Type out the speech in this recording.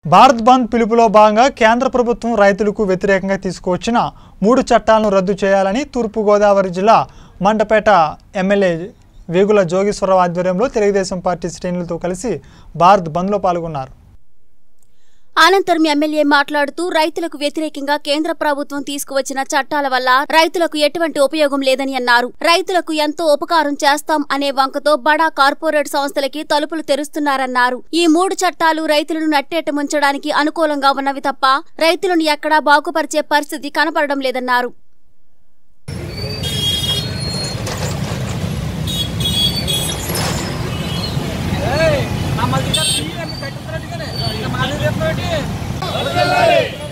భారత్ బంద్ పిలుపులో భాగంగా కేంద్ర ప్రభుత్వం రైతులకు వ్యతిరేకంగా తీసుకువచ్చిన మూడు చట్టాలను రద్దు చేయాలని తూర్పుగోదావరి జిల్లా మండపేట ఎమ్మెల్యే వేగుల జోగేశ్వరరావు ఆధ్వర్యంలో తెలుగుదేశం పార్టీ శ్రేణులతో కలిసి భారత్ బంద్లో పాల్గొన్నారు అనంతరం ఎమ్మెల్యే మాట్లాడుతూ రైతులకు వ్యతిరేకంగా కేంద్ర ప్రభుత్వం తీసుకువచ్చిన చట్టాల వల్ల రైతులకు ఎటువంటి ఉపయోగం లేదని అన్నారు రైతులకు ఎంతో ఉపకారం చేస్తాం అనే వంకతో బడా కార్పొరేట్ సంస్థలకి తలుపులు తెరుస్తున్నారన్నారు ఈ మూడు చట్టాలు రైతులను నట్టేట ముంచడానికి అనుకూలంగా ఉన్నవి తప్ప రైతులను ఎక్కడా బాగుపరిచే పరిస్థితి కనపడడం లేదన్నారు మమ్మల్ని పెట్టినట్టుగానే మాది రేపు